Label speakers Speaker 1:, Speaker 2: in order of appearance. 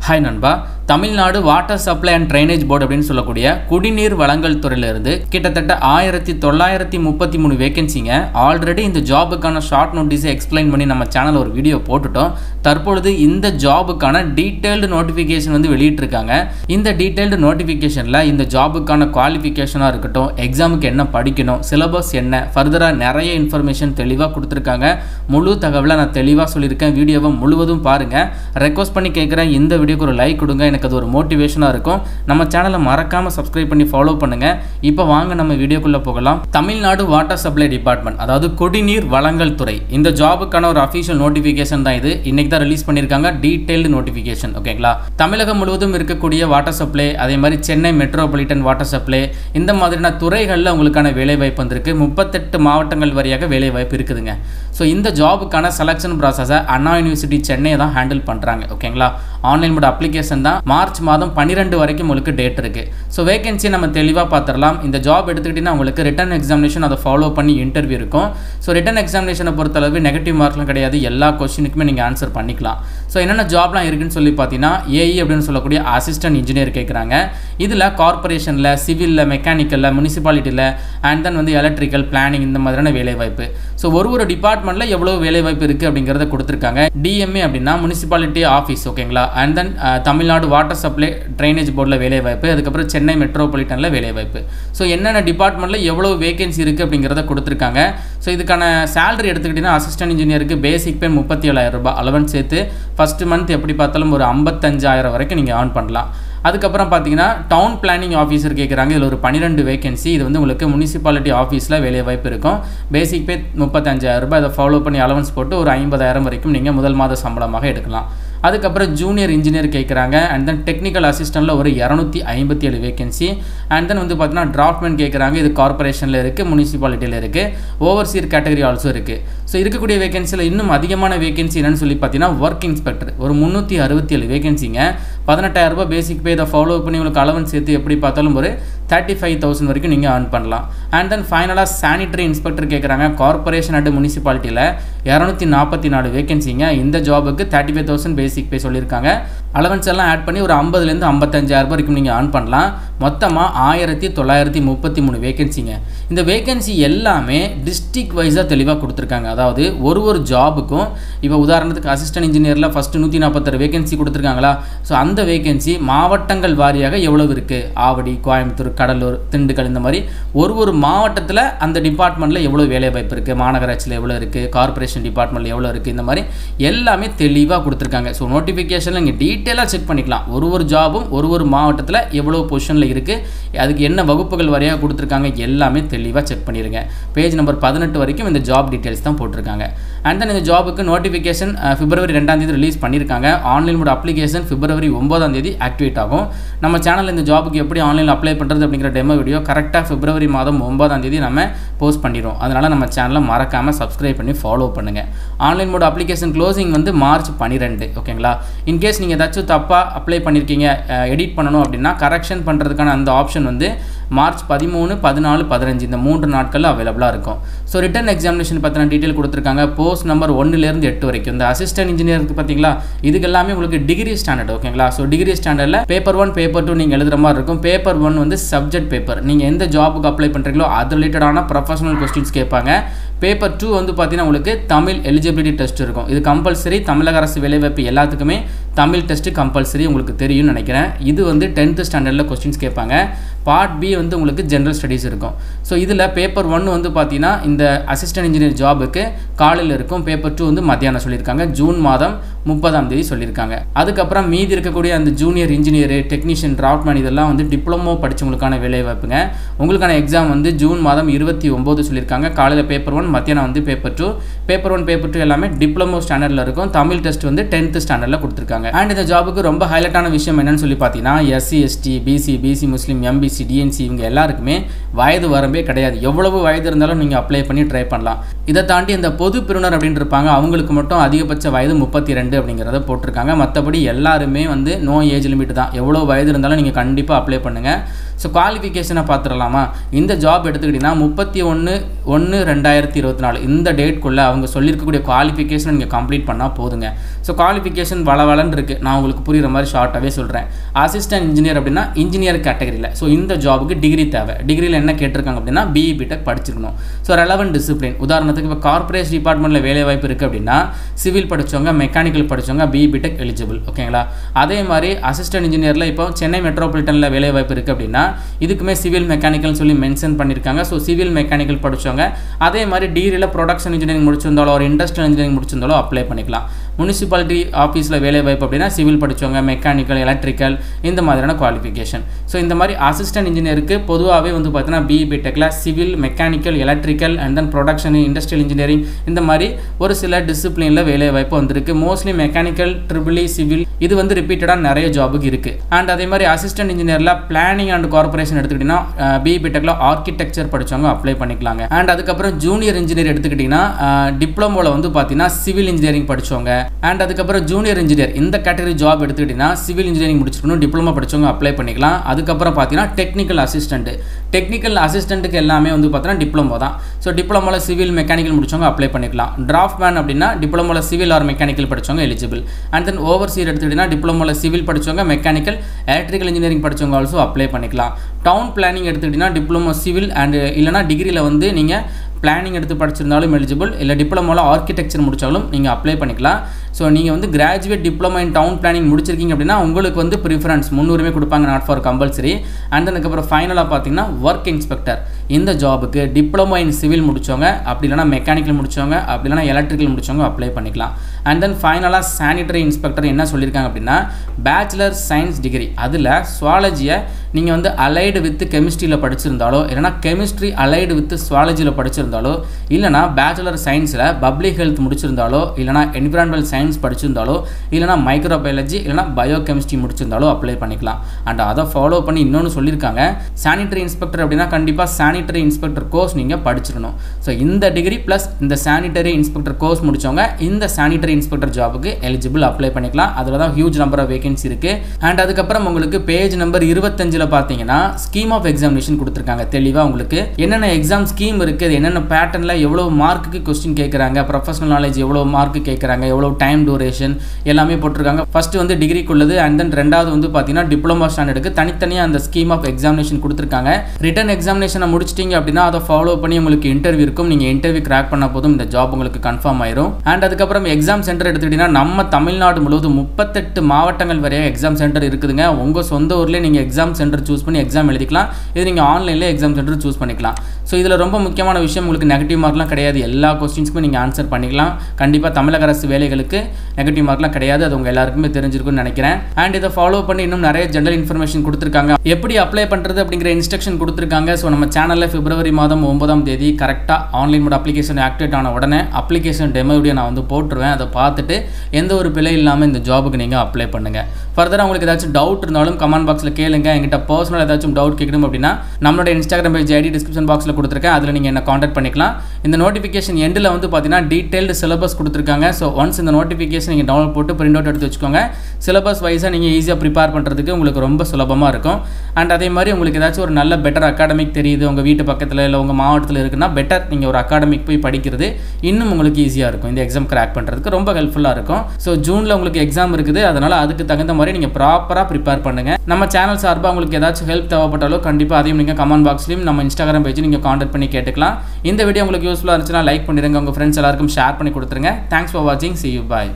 Speaker 1: hi நண்பா Tamil Nadu water supply and drainage board அப்படின்னு சொல்லக்கூடிய குடிநீர் வழங்கல் துறையிலிருந்து கிட்டத்தட்ட ஆயிரத்தி தொள்ளாயிரத்தி முப்பத்தி மூணு வேகன்சிங்க ஆல்ரெடி இந்த ஜாபுக்கான ஷார்ட் நோட்டீஸை எக்ஸ்பிளைன் பண்ணி நம்ம சேனல் ஒரு வீடியோ போட்டுட்டோம் தற்பொழுது இந்த ஜாபுக்கான டீட்டெயில்டு நோட்டிஃபிகேஷன் வந்து வெளியிட்டிருக்காங்க இந்த டீட்டெயில்டு நோட்டிஃபிகேஷனில் இந்த ஜாபுக்கான குவாலிஃபிகேஷனாக இருக்கட்டும் எக்ஸாமுக்கு என்ன படிக்கணும் சிலபஸ் என்ன ஃபர்தராக நிறைய இன்ஃபர்மேஷன் தெளிவாக கொடுத்துருக்காங்க முழு தகவலை நான் தெளிவாக சொல்லியிருக்கேன் வீடியோவை முழுவதும் பாருங்கள் ரெக்வஸ்ட் பண்ணி கேட்குறேன் இந்த வீடியோக்கு ஒரு லைக் கொடுங்க எனக்கு அது ஒரு மோட்டிவேஷனாக இருக்கும் நம்ம சேனலை மறக்காமல் சப்ஸ்கிரைப் பண்ணி ஃபாலோ பண்ணுங்கள் இப்போ வாங்க நம்ம வீடியோக்குள்ளே போகலாம் தமிழ்நாடு வாட்டர் சப்ளை டிபார்ட்மெண்ட் அதாவது குடிநீர் வழங்கல் துறை இந்த ஜாபுக்கான ஒரு அஃபீஷியல் நோட்டிஃபிகேஷன் தான் இது இன்னைக்கு தான் ரிலீஸ் பண்ணியிருக்காங்க டீட்டெயில்டு நோட்டிஃபிகேஷன் ஓகேங்களா தமிழகம் முழுவதும் இருக்கக்கூடிய வாட்டர் சப்ளை அதே மாதிரி சென்னை மெட்ரோபாலிட்டன் வாட்டர் சப்ளை இந்த மாதிரியான துறைகளில் உங்களுக்கான வேலைவாய்ப்பு வந்திருக்கு முப்பத்தெட்டு மாவட்டங்கள் வழியாக வேலைவாய்ப்பு இருக்குதுங்க ஸோ இந்த ஜாபுக்கான செலெக்ஷன் ப்ராசஸை அண்ணா யூனிவர்சிட்டி சென்னை தான் ஹேண்டில் பண்ணுறாங்க ஓகேங்களா ஆன்லைன் மோட் அப்ளிகேஷன் தான் மார்ச் மாதம் பன்னிரெண்டு வரைக்கும் உங்களுக்கு டேட் இருக்குது ஸோ வேகன்சி நம்ம தெளிவாக பார்த்துடலாம் இந்த ஜாப் எடுத்துக்கிட்டிங்கன்னா உங்களுக்கு ரிட்டன் எக்ஸாமினேஷன் அதை ஃபாலோ பண்ணி இன்டர்வியூ இருக்கும் ஸோ ரிட்டன் எக்ஸாமினேஷனை பொறுத்தளவு நெகட்டிவ் மார்க்லாம் கிடையாது எல்லா கொஸ்டினுக்குமே நீங்கள் ஆன்சர் பண்ணிக்கலாம் ஸோ என்னென்ன ஜாப்லாம் இருக்குன்னு சொல்லி பார்த்தீங்கன்னா ஏஇ அப்படின்னு சொல்லக்கூடிய அசிஸ்டன்ட் இன்ஜினியர் கேட்குறாங்க இதில் கார்பரேஷனில் சிவிலில் மெக்கானிக்கலில் முனிசிபாலிட்டியில் அண்ட் தென் வந்து எலக்ட்ரிக்கல் பிளானிங் இந்த மாதிரியான வேலைவாய்ப்பு ஸோ ஒரு ஒரு டிபார்ட்மெண்ட்டில் எவ்வளோ வேலைவாய்ப்பு இருக்குது அப்படிங்கிறத கொடுத்துருக்காங்க டிஎம்ஏ அப்படின்னா முனிசிபாலிட்டி ஆஃபீஸ் ஓகேங்களா and then Tamil Nadu water supply drainage போர்டில் வேலைவாய்ப்பு அதுக்கப்புறம் சென்னை மெட்ரோபாலிட்டனில் வேலைவாய்ப்பு ஸோ என்னென்ன டிபார்ட்மெண்ட்டில் எவ்வளோ வேகன்சி இருக்குது அப்படிங்கிறத கொடுத்துருக்காங்க ஸோ இதுக்கான சேலரி எடுத்துக்கிட்டிங்கன்னா அசிஸ்டன்ட் இன்ஜினியருக்கு பேசிக் பே முப்பத்தி ஏழாயிரம் ரூபாய் அலவன்ஸ் சேர்த்து ஃபஸ்ட்டு மந்த் எப்படி பார்த்தாலும் ஒரு ஐம்பத்தஞ்சாயிரம் வரைக்கும் நீங்கள் ஏர்ன் பண்ணலாம் அதுக்கப்புறம் பார்த்தீங்கன்னா டவுன் பிளானிங் ஆஃபீஸர் கேட்குறாங்க இதில் ஒரு பன்னிரெண்டு வேகன்சி இது வந்து உங்களுக்கு முனிசிபாலிட்டி ஆஃபீஸில் வேலை வாய்ப்பு இருக்கும் பேசிக் பே முப்பத்தஞ்சாயிரம் ரூபாய் அதை ஃபாலோ பண்ணி அலவன்ஸ் போட்டு ஒரு ஐம்பதாயிரம் வரைக்கும் நீங்கள் முதல் மாத சம்பளமாக எடுக்கலாம் அதுக்கப்புறம் ஜூனியர் இன்ஜினியர் கேட்குறாங்க அண்ட் தென் டெக்னிக்கல் அசிஸ்டண்ட்டில் ஒரு இரநூத்தி ஐம்பத்தி ஏழு வேகன்சி அண்ட் தென் வந்து பார்த்தீங்கன்னா டிராஃப்ட்மேன் கேட்குறாங்க இது கார்பரேஷனில் இருக்குது முனிசிபாலிட்டியில் இருக்குது ஓவர்சீர் கேட்டகரி ஆல்சோ இருக்குது ஸோ இருக்கக்கூடிய வேகன்சியில் இன்னும் அதிகமான வேகன்சி என்னன்னு சொல்லி பார்த்தீங்கன்னா ஒர்க் இன்ஸ்பெக்டர் ஒரு முந்நூற்றி அறுபத்தி ஏழு வேகன்சிங்க பதினெட்டாயிரம் ரூபாய் பேசிக் பே இதை ஃபாலோ பண்ணி உங்களுக்கு அலவன்ஸ் சேர்த்து எப்படி பார்த்தாலும் ஒரு தேர்ட்டி ஃபைவ் தௌசண்ட் வரைக்கும் நீங்கள் ஏர்ன் பண்ணலாம் அண்ட் தென் ஃபைனலாக சானிட்டரி இன்ஸ்பெக்டர் கேட்குறாங்க கார்பரேஷன் அண்ட் முனிசிபாலிட்டியில் இரநூத்தி நாற்பத்தி நாலு வேகன்சிங்க இந்த ஜாபுக்கு thirty five thousand basic pay சொல்லியிருக்காங்க அலவன்ஸ் எல்லாம் ஆட் பண்ணி ஒரு ஐம்பதுலேருந்து ஐம்பத்தஞ்சாயிரம் வரைக்கும் நீங்கள் ஏர்ன் பண்ணலாம் மொத்தமாக ஆயிரத்தி தொள்ளாயிரத்தி முப்பத்தி மூணு வேகன்சிங்க இந்த வேகன்சி எல்லாமே டிஸ்ட்ரிக் வைஸாக தெளிவாக கொடுத்துருக்காங்க அதாவது ஒரு ஒரு ஜாபுக்கும் இப்போ உதாரணத்துக்கு அசிஸ்டன்ட் இன்ஜினியரில் ஃபஸ்ட்டு நூற்றி நாற்பத்தாறு வேகன்சி கொடுத்துருக்காங்களா ஸோ அந்த வேகன்சி மாவட்டங்கள் வாரியாக எவ்வளவு இருக்குது ஆவடி கோயம்புத்தூர் கடலூர் திண்டுக்கல் இந்த மாதிரி ஒரு ஒரு மாவட்டத்தில் அந்த டிபார்ட்மெண்ட்டில் எவ்வளோ வேலை வாய்ப்பு இருக்குது மாநகராட்சியில் எவ்வளோ இருக்குது கார்பரேஷன் டிபார்ட்மெண்ட்டில் எவ்வளோ இருக்குது இந்த மாதிரி எல்லாமே தெளிவாக கொடுத்துருக்காங்க ஸோ நோட்டிஃபிகேஷனில் இங்கே டீட்டெயிலாக செக் பண்ணிக்கலாம் ஒரு ஒரு ஜாபும் ஒரு ஒரு மாவட்டத்தில் எவ்வளோ பொசிஷனில் இருக்குது அதுக்கு என்ன வகுப்புகள் வரையாக கொடுத்துருக்காங்க எல்லாமே தெளிவாக செக் பண்ணிடுங்க பேஜ் நம்பர் பதினெட்டு வரைக்கும் இந்த ஜாப் டீட்டெயில்ஸ் தான் போட்டிருக்காங்க அண்ட் தென் இந்த ஜாபுக்கு நோட்டிஃபிகேஷன் பிப்ரவரி ரெண்டாம் தேதி ரிலீஸ் பண்ணியிருக்காங்க ஆன்லைன் மோட் அப்ளிகேஷன் பிப்ரவரி ஒன்பதாம் தேதி ஆக்டிவேட் ஆகும் நம்ம சேனலில் இந்த ஜாபுக்கு எப்படி ஆன்லைனில் அப்ளை பண்ணுறது அப்படிங்கிற டெமோ வீடியோ கரெக்டாக பிப்ரவரி மாதம் ஒன்பதாம் தேதி நம்ம போஸ்ட் பண்ணிடுவோம் அதனால் நம்ம சேனலை மறக்காமல் சப்ஸ்கிரைப் பண்ணி ஃபாலோ பண்ணுங்கள் ஆன்லைன் மோட் அப்ளிகேஷன் க்ளோசிங் வந்து மார்ச் பன்னிரெண்டு ஓகேங்களா இன்கேஸ் நீங்கள் ஏதாச்சும் தப்பாக அப்ளை பண்ணியிருக்கீங்க எடிட் பண்ணணும் அப்படின்னா கரெக்ஷன் பண்ணுறதுக்கான அந்த ஆப்ஷன் வந்து மார்ச் பதிமூணு பதினாலு பதினஞ்சு இந்த மூன்று நாட்களில் அவைலபிளாக இருக்கும் ஸோ ரிட்டன் எக்ஸாமினேஷன் பற்றின டீட்டெயில் கொடுத்துருக்காங்க போஸ்ட் நம்பர் ஒன்றுலேருந்து எட்டு வரைக்கும் இந்த அசிஸ்டன்ட் இன்ஜினியருக்கு பார்த்தீங்களா இதுக்கு எல்லாமே உங்களுக்கு டிகிரி ஸ்டாண்டர்ட் ஓகேங்களா ஸோ டிகிரி ஸ்டாண்டர்டில் பேப்பர் ஒன் பேப்பர் டூ நீங்கள் எழுதுகிற மாதிரி இருக்கும் பேப்பர் ஒன் வந்து சப்ஜெக்ட் பேப்பர் நீங்கள் எந்த ஜாபுக்கு அப்ளை பண்ணுறீங்களோ அது ரிலேட்டடான ப்ரொஃபஷனல் கொஸ்டின்ஸ் கேட்பாங்க பேப்பர் டூ வந்து பார்த்தீங்கன்னா உங்களுக்கு தமிழ் எலிஜிபிலிட்டி டெஸ்ட் இருக்கும் இது கம்பல்சரி தமிழக அரசு வேலைவாய்ப்பு எல்லாத்துக்குமே தமிழ் டெஸ்ட்டு கம்பல்சரி உங்களுக்கு தெரியும்னு நினைக்கிறேன் இது வந்து டென்த்து ஸ்டாண்டர்டில் கொஸ்டின்ஸ் கேட்பாங்க பார்ட் பி வந்து உங்களுக்கு ஜென்ரல் ஸ்டடீஸ் இருக்கும் ஸோ இதில் பேப்பர் ஒன் வந்து பார்த்தீங்கன்னா இந்த அசிஸ்டன்ட் இன்ஜினியர் ஜாபுக்கு காலையில் இருக்கும் பேப்பர் டூ வந்து மத்தியானம் சொல்லியிருக்காங்க ஜூன் மாதம் முப்பதாம் தேதி சொல்லியிருக்காங்க அதுக்கப்புறம் மீதி இருக்கக்கூடிய அந்த ஜூனியர் இன்ஜினியர் டெக்னீஷியன் டிராஃப்ட்மேன் இதெல்லாம் வந்து டிப்ளமோ படித்தவங்களுக்கான வேலைவாய்ப்புங்க உங்களுக்கான எக்ஸாம் வந்து ஜூன் மாதம் இருபத்தி ஒம்பது சொல்லியிருக்காங்க காலையில் பேப்பர் ஒன் மத்தியானம் வந்து paper two paper one paper two எல்லாமே டிப்ளமோ ஸ்டாண்டர்டில் இருக்கும் தமிழ் டெஸ்ட் வந்து டென்த்து ஸ்டாண்டர்டில் கொடுத்துருக்காங்க அண்ட் இந்த ஜாபுக்கு ரொம்ப ஹைலைட்டான விஷயம் என்னன்னு சொல்லி பார்த்தீங்கன்னா SC ST BC BC Muslim MBC DNC இவங்க எல்லாருக்குமே வயது வரம்பே கிடையாது எவ்வளவு வயது இருந்தாலும் நீங்கள் அப்ளை பண்ணி ட்ரை பண்ணலாம் இதை தாண்டி இந்த பொது பிரிவினர் அப்படின்னு இருப்பாங்க அவங்களுக்கு மட்டும் அதிகபட்ச வயது முப்பத்தி ரெண்டு அப்படிங்கிறத போட்டிருக்காங்க மற்றபடி எல்லாருமே வந்து நோ ஏஜ் லிமிட் தான் எவ்வளோ வயது இருந்தாலும் நீங்கள் கண்டிப்பாக அப்ளை பண்ணுங்கள் ஸோ குவாலிஃபிகேஷனை பார்த்துடலாமா இந்த ஜாப் எடுத்துக்கிட்டிங்கன்னா முப்பத்தி ஒன்று ஒன்று ரெண்டாயிரத்தி இருபத்தி நாலு இந்த டேட்குள்ளே அவங்க சொல்லியிருக்கக்கூடிய குவாலிஃபிகேஷனை நீங்கள் கம்ப்ளீட் பண்ணால் போதுங்க ஸோ குவாலிஃபிகேஷன் வளவலன்னு இருக்குது நான் உங்களுக்கு புரியுற மாதிரி ஷார்ட்டாகவே சொல்கிறேன் அசிஸ்டன்ட் இன்ஜினியர் அப்படின்னா இன்ஜினியர் கேட்டகரியில் ஸோ இந்த ஜாபுக்கு டிகிரி தேவை டிகிரியில் என்ன கேட்டிருக்காங்க அப்படின்னா பிஇ பிடெக் படிச்சிருக்கணும் ஸோ ரெலவெண்ட் டிசிப்ளின் உதாரணத்துக்கு இப்போ கார்பரேட் டிபார்ட்மெண்ட்டில் வேலை வாய்ப்பு இருக்குது அப்படின்னா சிவில் படித்தவங்க மெக்கானிக்கல் படித்தவங்க பிஇ பிடெக் எலிஜிபிள் ஓகேங்களா அதே மாதிரி அசிஸ்டன்ட் இன்ஜினியரில் இப்போ சென்னை மெட்ரோபாலிட்டனில் வேலை வாய்ப்பு இருக்குது அப்படின்னா இதுக்குமே சிவில் மெக்கானிக்கல்னு சொல்லி மென்ஷன் பண்ணியிருக்காங்க ஸோ சிவில் மெக்கானிக்கல் படித்தவங்க அதே மாதிரி டிகிரியில் ப்ரொடக்ஷன் இன்ஜினியரிங் முடிச்சிருந்தாலோ ஒரு இண்டஸ்ட்ரியல் இன்ஜினியரிங் முடிச்சிருந்தாலோ அப்ளை பண்ணிக்கலாம் முனிசிபாலிட்டி ஆஃபீஸில் வேலை வாய்ப்பு அப்படின்னா சிவில் படித்தவங்க மெக்கானிக்கல் எலக்ட்ரிக்கல் இந்த மாதிரியான குவாலிஃபிகேஷன் ஸோ இந்த மாதிரி அசிஸ்டன்ட் இன்ஜினியருக்கு பொதுவாகவே வந்து பார்த்தீங்கன்னா பிஇ பிடெக்கில் civil mechanical electrical and then production industrial engineering இந்த மாதிரி ஒரு சில டிசிப்ளினில் வேலை வாய்ப்பு வந்திருக்கு மோஸ்ட்லி மெக்கானிக்கல் ட்ரிபிளி சிவில் இது வந்து ரிப்பீட்டடாக நிறைய ஜாபுக்கு இருக்குது அண்ட் அதே மாதிரி அசிஸ்டன்ட் இன்ஜினியரில் பிளானிங் அண்ட் கார்பரேஷன் எடுத்துக்கிட்டிங்கன்னா பிஇ பிடெக்கில் ஆர்கிடெக்சர் படித்தவங்க அப்ளை பண்ணிக்கலாங்க அண்ட் அதுக்கப்புறம் ஜூனியர் இன்ஜினியர் எடுத்துக்கிட்டிங்கன்னா டிப்ளமோவில் வந்து பார்த்தீங்கன்னா சிவில் இன்ஜினியரிங் படித்தவங்க அண்ட் அதுக்கப்புறம் ஜூனியர் இன்ஜினியர் இந்த கேட்டகரி ஜாப் எடுத்துக்கிட்டிங்கன்னா சிவில் இன்ஜினியரிங் முடிச்சிருக்கணும் டிப்ளமோ படித்தவங்க அப்ளை பண்ணிக்கலாம் அதுக்கப்புறம் பார்த்தீங்கன்னா டெக்னிக்கல் அசிஸ்டன்ட் டெக்னிக்கல் அசிஸ்டண்ட்டுக்கு எல்லாமே வந்து பார்த்தீங்கன்னா டிப்ளமோ தான் ஸோ டிப்ளமோவில் சிவில் மெக்கானிக்கல் முடிச்சவங்க அப்ளை பண்ணிக்கலாம் டிராஃப்ட் மேன் அப்படின்னா டிப்ளமோவில் சிவில் ஆர் மெக்கானிக்கல் படித்தவங்க எலிஜிபிள் அண்ட் தென் ஓவர்சீர் எடுத்துக்கிட்டிங்கன்னா டிப்ளமோவில் சிவில் படித்தவங்க மெக்கானிக்கல் எலக்ட்ரிக்கல் இன்ஜினியரிங் படித்தவங்க ஆல்சோ அப்ளை பண்ணிக்கலாம் டவுன் பிளானிங் எடுத்துக்கிட்டிங்கன்னா டிப்ளமோ சிவில் அண்ட் இல்லைனா டிகிரியில் வந்து நீங்கள் பிளானிங் எடுத்து படிச்சிருந்தாலும் எலிஜிபிள் இல்லை டிப்ளமோவில் ஆர்கிடெக்சர் முடித்தாலும் நீங்கள் அப்ளை பண்ணிக்கலாம் ஸோ நீங்கள் வந்து graduate diploma in town planning முடிச்சிருக்கீங்க அப்படின்னா உங்களுக்கு வந்து ப்ரிஃபரன்ஸ் முன்னுரிமை கொடுப்பாங்க நாட் ஃபார் கம்பல்சரி அண்ட் அதுக்கப்புறம் ஃபைனலாக பார்த்தீங்கன்னா ஒர்க் இன்ஸ்பெக்டர் இந்த ஜாபுக்கு டிப்ளமோ இன் சிவில் முடித்தவங்க அப்படி இல்லைனா மெக்கானிக்கல் முடித்தவங்க அப்படி இல்லைனா எலக்ட்ரிக்கல் முடித்தவங்க அப்ளை பண்ணிக்கலாம் அண்ட் தென் ஃபைனலாக சானிட்டரி இன்ஸ்பெக்டர் என்ன சொல்லியிருக்காங்க அப்படின்னா பேச்சுலர் சயின்ஸ் டிகிரி அதில் சுவாலஜியை நீங்கள் வந்து அலைடு வித் கெமிஸ்ட்ரியில் படிச்சிருந்தாலோ இல்லைனா கெமிஸ்ட்ரி அலைடு வித் சுவாலஜியில் படிச்சிருந்தாலோ இல்லைனா பேச்சுலர் சயின்ஸில் பப்ளிக் ஹெல்த் முடிச்சிருந்தாலோ இல்லைனா என்விரான்மெண்டல் சயின்ஸ் படிச்சிருந்தாலோ இல்லைனா மைக்ரோபயாலஜி இல்லைனா பயோ கெமிஸ்ட்ரி முடிச்சிருந்தாலோ அப்ளை பண்ணிக்கலாம் அண்ட் அதை ஃபாலோ பண்ணி இன்னொன்று சொல்லியிருக்காங்க சானிட்டரி இன்ஸ்பெக்டர் அப்படின்னா கண்டிப்பாக சானிட்டரி இன்ஸ்பெக்டர் கோர்ஸ் நீங்கள் படிச்சிருக்கணும் ஸோ இந்த டிகிரி ப்ளஸ் இந்த சானிட்டரி இன்ஸ்பெக்டர் கோர்ஸ் முடித்தவங்க இந்த சானிட்டரி இன்ஸ்பெக்டர் ஜாபுக்கு எலிஜிபிள் அப்ளை பண்ணிக்கலாம் அதில் தான் ஹியூஜ் நம்பர் ஆஃப் வேகன்சி இருக்குது அண்ட் அதுக்கப்புறம் உங்களுக்கு பேஜ் நம்பர் இருபத்தஞ்சில் பார்த்தீங்கன்னா ஸ்கீம் ஆஃப் எக்ஸாமினேஷன் கொடுத்துருக்காங்க தெளிவாக உங்களுக்கு என்னென்ன எக்ஸாம் ஸ்கீம் இருக்குது என்னென்ன பேட்டர்னில் எவ்வளோ மார்க்குக்கு கொஸ்டின் கேட்குறாங்க ப்ரொஃபஷனல் நாலேஜ் எவ்வளோ மார்க்கு கேட்குறாங்க எவ்வளோ டைம் டூரேஷன் எல்லாமே போட்டிருக்காங்க ஃபர்ஸ்ட் வந்து டிகிரிக்குள்ளது அண்ட் தென் ரெண்டாவது வந்து பார்த்தீங்கன்னா டிப்ளமோ ஸ்டாண்டர்டுக்கு தனித்தனியாக அந்த ஸ்கீம் ஆஃப் எக்ஸாமினேஷன் கொடுத்துருக்காங்க ரிட்டன் எக்ஸாமினேஷனை முடிச்சிட்டிங்க அப்படின்னா அதை ஃபாலோ பண்ணி உங்களுக்கு இன்டர்வியூ இருக்கும் நீங்கள் இன்டர்வியூ கிராக் பண்ண போதும் இந்த ஜாப் உங்களுக்கு கன்ஃபார்ம் ஆயிரும் அண்ட் அதுக்கப்புறம் எக்ஸாம் சென்டர் எடுத்துக்கிட்டிங்கன்னா நம்ம தமிழ்நாடு முழுவதும் முப்பத்தெட்டு மாவட்டங்கள் வரைய எக்ஸாம் சென்டர் இருக்குதுங்க உங்கள் சொந்த ஊர்லேயே நீங்கள் எக்ஸாம் சென்டர் சூஸ் பண்ணி எக்ஸாம் எழுதிக்கலாம் இது நீங்கள் ஆன்லைனில் எக்ஸாம் சென்டர் சூஸ் பண்ணிக்கலாம் ஸோ இதில் ரொம்ப முக்கியமான விஷயம் உங்களுக்கு நெகட்டிவ் மார்க்லாம் கிடையாது எல்லா கொஸ்டின்ஸ்க்கும் நீங்கள் ஆன்சர் பண்ணிக்கலாம் கண்டிப்பாக தமிழக அரசு வேலைகளுக்கு நெகட்டிவ் மார்க்லாம் கிடையாது அது உங்கள் எல்லாருக்குமே தெரிஞ்சிருக்கும்னு நினைக்கிறேன் அண்ட் இதை ஃபாலோ பண்ணி இன்னும் நிறைய ஜென்ரல் இன்ஃபர்மேஷன் கொடுத்துருக்காங்க எப்படி அப்ளை பண்ணுறது அப்படிங்கிற இன்ஸ்ட்ரக்ஷன் கொடுத்துருக்காங்க ஸோ நம்ம சேனலில் பிப்ரவரி மாதம் ஒன்பதாம் தேதி கரெக்டாக ஆன்லைன் மோட் அப்ளிகேஷன் ஆக்டிவேட் ஆன உடனே அப்ளிகேஷன் டெமோ வீடியோ நான் வந்து போட்டுருவேன் அதை பார்த்துட்டு எந்த ஒரு பிழை இல்லாமல் இந்த ஜாபுக்கு நீங்கள் அப்ளை பண்ணுங்கள் ஃபர்தராக உங்களுக்கு ஏதாச்சும் டவுட் இருந்தாலும் கமெண்ட் பாக்ஸில் கேளுங்க எங்கிட்ட பர்சனல் ஏதாச்சும் டவுட் கேட்கணும் அப்படின்னா நம்மளோட இன்ஸ்டாகிராம் பேஜ் ஐடி டிஸ்கிரிப்ஷன் பாக்ஸில் கொடுத்துருக்கேன் அதில் நீங்கள் என்ன காண்டாக்ட் பண்ணிக்கலாம் இந்த நோட்டிஃபிகேஷன் எண்டில் வந்து பார்த்தீங்கன்னா டீட்டெயில்டு சிலபஸ் கொடுத்துருக்காங்க ஸோ ஒன்ஸ் இந்த நோட்டிஃபிகேஷன் நீங்கள் டவுன்லோட் போட்டு பிரிண்ட் அவுட் எடுத்து வச்சுக்கோங்க சிலபஸ் வைஸாக நீங்கள் ஈஸியாக ப்ரிப்பேர் பண்ணுறதுக்கு உங்களுக்கு ரொம்ப சுலபமாக இருக்கும் அண்ட் அதே மாதிரி உங்களுக்கு ஏதாச்சும் ஒரு நல்ல பெட்டர் அகாடமிக் தெரியுது உங்கள் வீட்டு பக்கத்தில் இல்லை உங்கள் மாவட்டத்தில் இருக்குன்னா பெட்டர் நீங்கள் ஒரு அகாடமிக் போய் படிக்கிறது இன்னும் உங்களுக்கு ஈஸியாக இருக்கும் இந்த எக்ஸாம் கிராக் பண்ணுறதுக்கு ரொம்ப ஹெல்ப்ஃபுல்லாக இருக்கும் ஸோ ஜூனில் உங்களுக்கு எக்ஸாம் இருக்குது அதனால் அதுக்கு தகுந்த மாதிரி நீங்கள் ப்ராப்பராக ப்ரிப்பேர் பண்ணுங்கள் நம்ம சேனல் சார்பாக உங்களுக்கு ஏதாச்சும் ஹெல்ப் தேவைப்பட்டாலும் கண்டிப்பாக அதையும் நீங்கள் கமெண்ட் பாக்ஸ்லையும் நம்ம இன்ஸ்டாகிராம் பேஜ் நீங்கள் காண்டாக்ட் பண்ணி கேட்டுக்கலாம் இந்த வீடியோ உங்களுக்கு யூஸ்ஃபுல்லாக இருந்துச்சுன்னா லைக் பண்ணிடுங்க உங்கள் ஃப்ரெண்ட்ஸ் எல்லாருக்கும் ஷேர் பண்ணி கொடுத்துருங்க தேங்க்ஸ் ஃபார் வாட்சிங் சி யூ பாய்